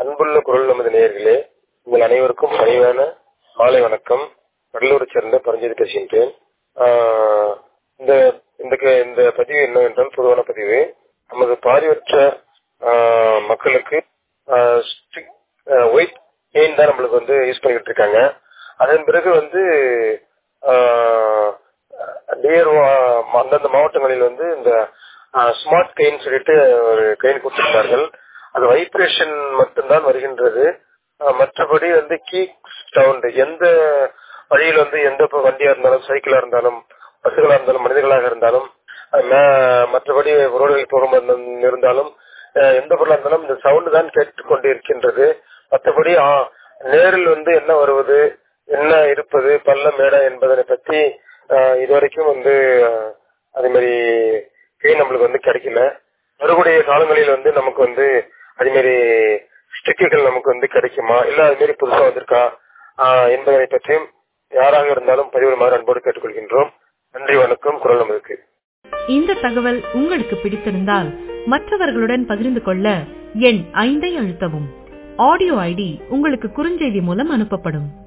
அன்புள்ள குரல் நமது நேயர்களே உங்கள் அனைவருக்கும் பணிவான மாலை வணக்கம் கடலூரை சேர்ந்த பரஞ்சோதி பேசுகின்றேன் ஆஹ் இந்த இந்த க- இந்த பதிவு என்னவென்றால் பொதுவான பதிவு நமது பார்வையற்ற ஆஹ் மக்களுக்கு ஒயிட் பெயின் தான் நம்மளுக்கு வந்து யூஸ் பண்ணிக்கிட்டு இருக்காங்க அதன் பிறகு வந்து டியர் அந்தந்த மாவட்டங்களில் வந்து இந்த ஸ்மார்ட் கெயின் சொல்லிட்டு ஒரு கெயின் கொடுத்திருந்தார்கள் அது வைப்ரேஷன் மட்டும்தான் வருகின்றது ஆஹ் மற்றபடி வந்து கீ சவுண்ட் எந்த வழியில் வந்து எந்த இப்ப வண்டியா இருந்தாலும் சைக்கிளா இருந்தாலும் பஸ்ஸுகளா இருந்தாலும் மனிதர்களாக இருந்தாலும் அஹ் மே- மற்றபடி ரோடுகளில் போகும் இருந்தாலும் அஹ் எந்த பொருளா இருந்தாலும் இந்த சவுண்ட் தான் கேட்டுக்கொண்டு இருக்கின்றது மற்றபடி ஆ- நேரில் வந்து என்ன வருவது என்ன இருப்பது பள்ளம் மேடா என்பதனை பற்றி அஹ் இதுவரைக்கும் வந்து அஹ், அதே மாதிரி கை நம்மளுக்கு வந்து கிடைக்கல வரக்கூடிய காலங்களில் வந்து நமக்கு வந்து அதே மாதிரி ஸ்டிக்குகள் நமக்கு வந்து கிடைக்குமா இல்ல அது மாதிரி புதுசா வந்திருக்கா ஆஹ் என்பதனை பற்றியும் யாராக இருந்தாலும் பதிவிடுமாறு அன்போடு கேட்டுக்கொள்கின்றோம் நன்றி வணக்கம் குரல் நமதுக்கு இந்த தகவல் உங்களுக்கு பிடித்திருந்தால் மற்றவர்களுடன் பகிர்ந்து கொள்ள எண் ஐந்தை அழுத்தவும் ஆடியோ ஐடி உங்களுக்கு குறுஞ்செய்தி மூலம் அனுப்பப்படும்